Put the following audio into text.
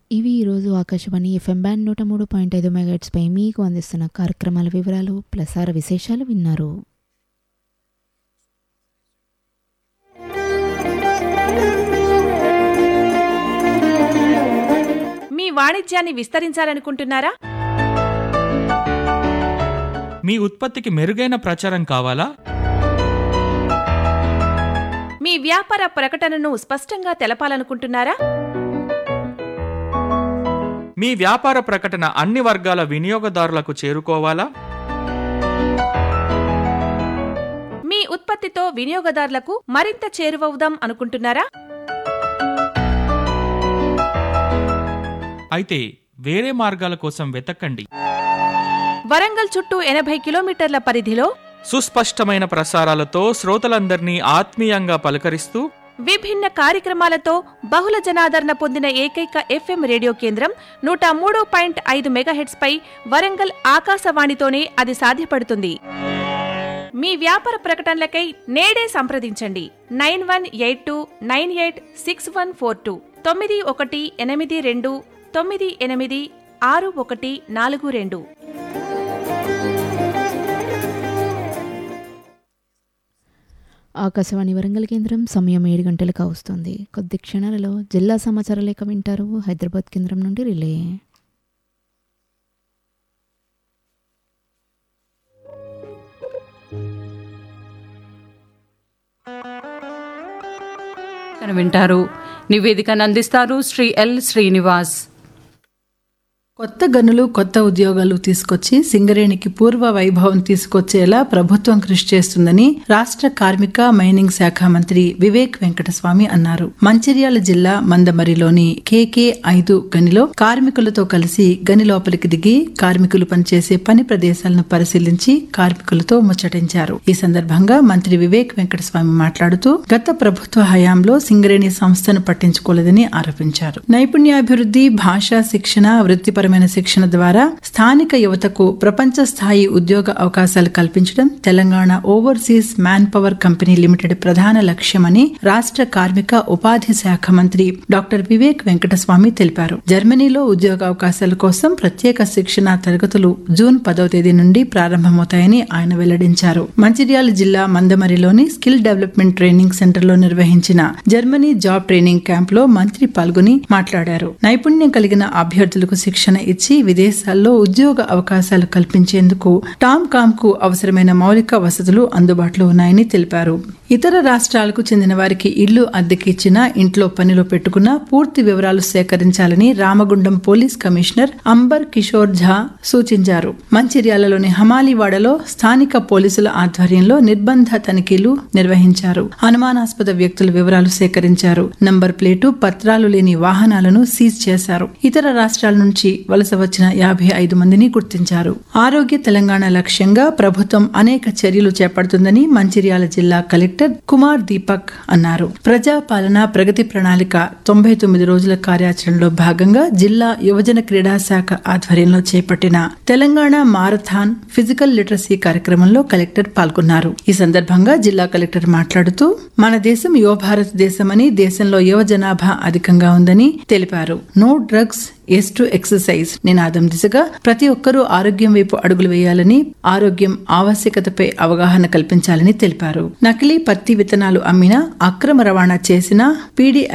ఇవి ఈరోజు Akashvani FM band నూట మూడు పాయింట్ ఐదు మెగాట్స్పై మీకు అందిస్తున్న కార్యక్రమాల వివరాలు ప్రసార విశేషాలు విన్నారు మీ వాణిజ్యాన్ని విస్తరించాలనుకుంటున్నారా మీ ఉత్పత్తికి మెరుగైన ప్రచారం కావాలా మీ వ్యాపార ప్రకటనను స్పష్టంగా తెలపాలనుకుంటున్నారా మీ వ్యాపార ప్రకటన అన్ని వర్గాల వినియోగదారులకు చేరుకోవాలా మీ ఉత్పత్తితో వినియోగదారులకు మరింత చేరువవుదాం అనుకుంటున్నారా అయితే వేరే మార్గాల కోసం వెతకండి వరంగల్ చుట్టూ ఎనభై కిలోమీటర్ల పరిధిలో సుస్పష్టమైన ప్రసారాలతో శ్రోతలందరినీ ఆత్మీయంగా పలకరిస్తూ విభిన్న కార్యక్రమాలతో బహుళ జనాదరణ పొందిన ఏకైక ఎఫ్ఎం రేడియో కేంద్రం నూట మూడు పాయింట్ ఐదు మెగాహెట్స్ పై వరంగల్ ఆకాశవాణితోనే అది సాధ్యపడుతుంది మీ వ్యాపార ప్రకటనలకై నేడే సంప్రదించండి nine one eight two nine eight six one four two తొమ్మిది ఒకటి ఎనిమిది రెండు తొమ్మిది ఎనిమిది ఆరు ఒకటి నాలుగు రెండు ఆకాశవాణి వరంగల్ కేంద్రం సమయం ఏడు గంటలకు వస్తుంది కొద్ది క్షణాలలో జిల్లా సమాచార లేఖ వింటారు హైదరాబాద్ కేంద్రం నుండి రిలే వింటారు నివేదికను అందిస్తారు శ్రీ ఎల్ శ్రీనివాస్ కొత్త గనులు కొత్త ఉద్యోగాలు తీసుకొచ్చి సింగరేణికి పూర్వ వైభవం తీసుకొచ్చేలా ప్రభుత్వం కృషి చేస్తుందని రాష్ట్ర కార్మిక మైనింగ్ శాఖ మంత్రి వివేక్ వెంకటస్వామి అన్నారు మంచిర్యాల జిల్లా మందమరిలోని కేకే ఐదు గనిలో కార్మికులతో కలిసి గని లోపలికి దిగి కార్మికులు పనిచేసే పని ప్రదేశాలను పరిశీలించి కార్మికులతో ముచ్చటించారు ఈ సందర్భంగా మంత్రి వివేక్ వెంకటస్వామి మాట్లాడుతూ గత ప్రభుత్వ హయాంలో సింగరేణి సంస్థను పట్టించుకోలేదని ఆరోపించారు నైపుణ్యాభివృద్ధి భాషా శిక్షణ వృత్తిపరమైన శిక్షణ ద్వారా స్థానిక యువతకు ప్రపంచ స్థాయి ఉద్యోగ అవకాశాలు కల్పించడం Telangana overseas manpower company limited ప్రధాన లక్ష్యమని రాష్ట్ర కార్మిక ఉపాధి శాఖ మంత్రి డాక్టర్ వివేక్ వెంకటస్వామి తెలిపారు జర్మనీలో ఉద్యోగ అవకాశాల కోసం ప్రత్యేక శిక్షణ తరగతులు జూన్ పదవ తేదీ నుండి ప్రారంభమవుతాయని ఆయన వెల్లడించారు మంచిర్యాల జిల్లా మందమరిలోని స్కిల్ డెవలప్మెంట్ ట్రైనింగ్ సెంటర్ లో నిర్వహించిన జర్మనీ జాబ్ ట్రైనింగ్ క్యాంప్ లో మంత్రి పాల్గొని మాట్లాడారు నైపుణ్యం కలిగిన అభ్యర్థులకు శిక్షణ ఇచ్చి విదేశాల్లో ఉద్యోగ అవకాశాలు కల్పించేందుకు టామ్ కామ్ కు అవసరమైన మౌలిక వసతులు అందుబాటులో ఉన్నాయని తెలిపారు ఇతర రాష్ట్రాలకు చెందిన వారికి ఇళ్లు అద్దెకి ఇచ్చిన ఇంట్లో పనిలో పెట్టుకున్న పూర్తి వివరాలు సేకరించాలని రామగుండం పోలీస్ కమిషనర్ అంబర్ కిషోర్ ఝా సూచించారు మంచిర్యాలలోని హమాలీవాడలో స్థానిక పోలీసుల ఆధ్వర్యంలో నిర్బంధ తనిఖీలు నిర్వహించారు అనుమానాస్పద వ్యక్తుల వివరాలు సేకరించారు నంబర్ ప్లేటు పత్రాలు లేని వాహనాలను సీజ్ చేశారు ఇతర రాష్ట్రాల నుంచి వలస వచ్చిన యాభై ఐదు మందిని గుర్తించారు ఆరోగ్య తెలంగాణ లక్ష్యంగా ప్రభుత్వం అనేక చర్యలు చేపడుతుందని మంచిర్యాల జిల్లా కలెక్టర్ కుమార్ దీపక్ అన్నారు ప్రజాపాలన ప్రగతి ప్రణాళిక తొంభై తొమ్మిది రోజుల కార్యాచరణలో భాగంగా జిల్లా యువజన క్రీడా శాఖ ఆధ్వర్యంలో చేపట్టిన తెలంగాణ మారథాన్ ఫిజికల్ లిటరసీ కార్యక్రమంలో కలెక్టర్ పాల్గొన్నారు ఈ సందర్భంగా జిల్లా కలెక్టర్ మాట్లాడుతూ మన దేశం యువ భారతదేశమని దేశంలో యువ జనాభా అధికంగా ఉందని తెలిపారు no drugs yes to exercise నినాదం దిశగా ప్రతి ఒక్కరూ ఆరోగ్యం వైపు అడుగులు వేయాలని ఆరోగ్యం ఆవశ్యకతపై అవగాహన కల్పించాలని తెలిపారు నకిలీ పత్తి విత్తనాలు అమ్మినా అక్రమ రవాణా చేసినా పీడీ